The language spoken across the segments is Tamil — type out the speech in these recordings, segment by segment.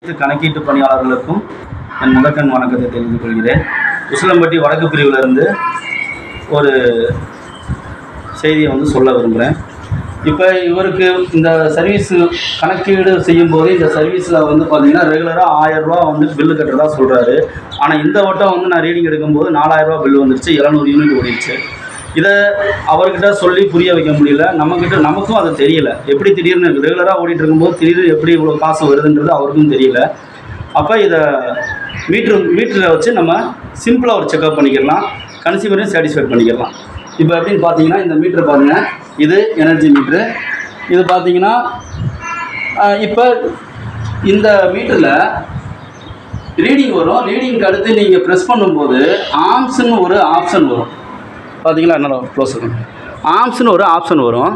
அனைத்து கணக்கீட்டு பணியாளர்களுக்கும் என் முதற்கண் வணக்கத்தை தெரிவித்துக் கொள்கிறேன் உசிலம்பட்டி வடக்கு பிரிவிலிருந்து ஒரு செய்தியை வந்து சொல்ல விரும்புகிறேன் இப்போ இவருக்கு இந்த சர்வீஸ் கணக்கீடு செய்யும்போது இந்த சர்வீஸில் வந்து பார்த்தீங்கன்னா ரெகுலராக ஆயிரரூபா வந்து பில்லு கட்டுறதா சொல்கிறாரு ஆனால் இந்த வட்டம் வந்து நான் ரீடிங் எடுக்கும்போது நாலாயிரரூபா பில்லு வந்துருச்சு எழுநூறு யூனிட் ஓடிடுச்சு இதை அவர்கிட்ட சொல்லி புரிய வைக்க முடியல நம்மக்கிட்ட நமக்கும் அது தெரியல எப்படி திடீர்னு ரெகுலராக ஓடிட்டு இருக்கும்போது திடீர்னு எப்படி இவ்வளோ காசு வருதுன்றது அவருக்கும் தெரியல அப்போ இதை மீட்ரு மீட்டரை வச்சு நம்ம சிம்பிளாக ஒரு செக்அப் பண்ணிக்கலாம் கன்சியூமரையும் சாட்டிஸ்ஃபைட் பண்ணிக்கலாம் இப்போ எப்படின்னு பார்த்தீங்கன்னா இந்த மீட்ரு பாருங்கள் இது எனர்ஜி மீட்ரு இது பார்த்தீங்கன்னா இப்போ இந்த மீட்டரில் ரீடிங் வரும் ரீடிங்க்கு அடுத்து நீங்கள் ப்ரெஸ் பண்ணும்போது ஆம்ஸ்னு ஒரு ஆப்ஷன் வரும் பார்த்தீங்களா என்ன க்ளோஸ் இருக்கும் ஆம்ஸ்னு ஒரு ஆப்ஷன் வரும்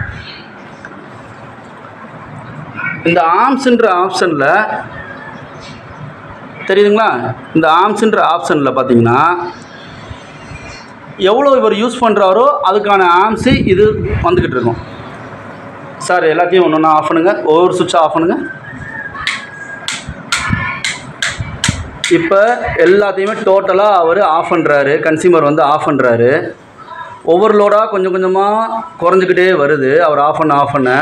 இந்த ஆம்ஸ்ன்ற ஆப்ஷனில் தெரியுதுங்களா இந்த ஆம்ஸ்ன்ற ஆப்ஷனில் பார்த்தீங்கன்னா எவ்வளோ இவர் யூஸ் பண்ணுறாரோ அதுக்கான ஆம்ஸு இது வந்துக்கிட்டு இருக்கும் சார் எல்லாத்தையும் ஒன்று ஒன்றா ஆஃப் பண்ணுங்க ஒவ்வொரு சுவிட்சை ஆஃப் பண்ணுங்க இப்போ எல்லாத்தையுமே டோட்டலாக அவர் ஆஃப் பண்ணுறாரு கன்சியூமர் வந்து ஆஃப் பண்ணுறாரு ஒவ்வொரு லோடாக கொஞ்சம் கொஞ்சமாக குறைஞ்சிக்கிட்டே வருது அவர் ஆஃப் பண்ண ஆஃப் பண்ண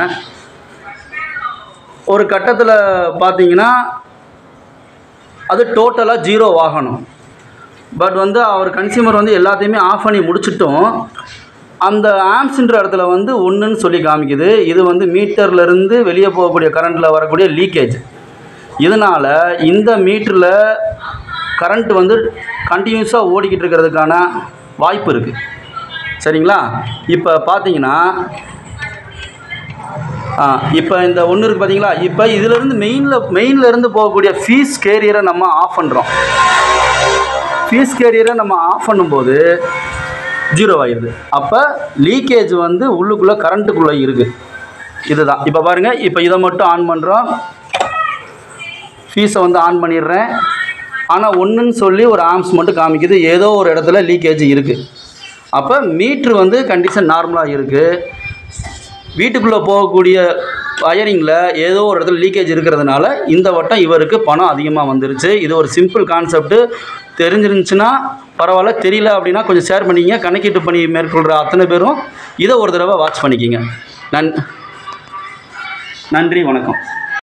ஒரு கட்டத்தில் பார்த்தீங்கன்னா அது டோட்டலாக ஜீரோ ஆகணும் பட் வந்து அவர் கன்சியூமர் வந்து எல்லாத்தையுமே ஆஃப் பண்ணி முடிச்சிட்டும் அந்த ஆம்ஸ்ன்ற இடத்துல வந்து ஒன்றுன்னு சொல்லி காமிக்குது இது வந்து மீட்டர்லேருந்து வெளியே போகக்கூடிய கரண்ட்டில் வரக்கூடிய லீக்கேஜ் இதனால் இந்த மீட்டரில் கரண்ட் வந்து கண்டினியூஸாக ஓடிக்கிட்டு இருக்கிறதுக்கான வாய்ப்பு இருக்குது சரிங்களா இப்போ பார்த்தீங்கன்னா ஆ இப்போ இந்த ஒன்று இருக்குது பார்த்தீங்களா இப்போ இதிலேருந்து மெயினில் மெயினில் இருந்து போகக்கூடிய ஃபீஸ் கேரியரை நம்ம ஆஃப் பண்ணுறோம் ஃபீஸ் கேரியரை நம்ம ஆஃப் பண்ணும்போது ஜீரோ ஆகிடுது அப்போ லீக்கேஜ் வந்து உள்ளுக்குள்ளே கரண்ட்டுக்குள்ளே இருக்குது இதுதான் இப்போ பாருங்கள் இப்போ இதை மட்டும் ஆன் பண்ணுறோம் ஃபீஸை வந்து ஆன் பண்ணிடுறேன் ஆனால் ஒன்றுன்னு சொல்லி ஒரு ஆம்ஸ் மட்டும் காமிக்குது ஏதோ ஒரு இடத்துல லீக்கேஜ் இருக்குது அப்போ மீட்ரு வந்து கண்டிஷன் நார்மலாக இருக்குது வீட்டுக்குள்ளே போகக்கூடிய வயரிங்கில் ஏதோ ஒரு இடத்துல லீக்கேஜ் இருக்கிறதுனால இந்த வட்டம் இவருக்கு பணம் அதிகமாக வந்துருச்சு இது ஒரு சிம்பிள் கான்செப்ட்டு தெரிஞ்சிருந்துச்சுன்னா பரவாயில்ல தெரியல அப்படின்னா கொஞ்சம் ஷேர் பண்ணிக்கிங்க கணக்கீட்டு பணி மேற்கொள்கிற அத்தனை பேரும் இதை ஒரு தடவை வாட்ச் பண்ணிக்கிங்க நன் நன்றி வணக்கம்